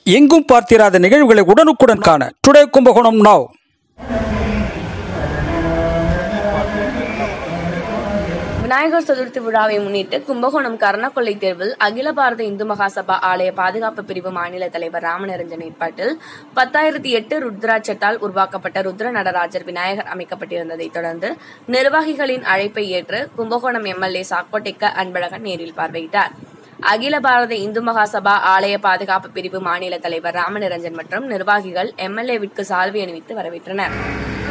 எங்கும் பார்த்திராத நிகழ்வுகளை உடனுக்குடன் காண டுடே கும்பகோணம் நாவ் விநாயகர் சதுர்த்தி விழாவை முன்னிட்டு கும்பகோணம் கர்ணக்கொள்ளை தேர்வில் அகில பாரத இந்து மகாசபா ஆலய பாதுகாப்பு பிரிவு மாநில தலைவர் ராமநிரஞ்சன் ஏற்பாட்டில் பத்தாயிரத்தி எட்டு ருத்ராட்சத்தால் உருவாக்கப்பட்ட ருத்ர நடராஜர் விநாயகர் அமைக்கப்பட்டிருந்ததை தொடர்ந்து நிர்வாகிகளின் அழைப்பை ஏற்று கும்பகோணம் எம்எல்ஏ சாக்கோட்டைக்க அன்பழகன் நேரில் பார்வையிட்டார் அகில பாரத இந்து மகாசபா ஆலய பாதுகாப்பு பிரிவு மாநில தலைவர் ராமநிரஞ்சன் மற்றும் நிர்வாகிகள் எம்எல்ஏவிற்கு சால்வை அணிவித்து வரவேற்றனர்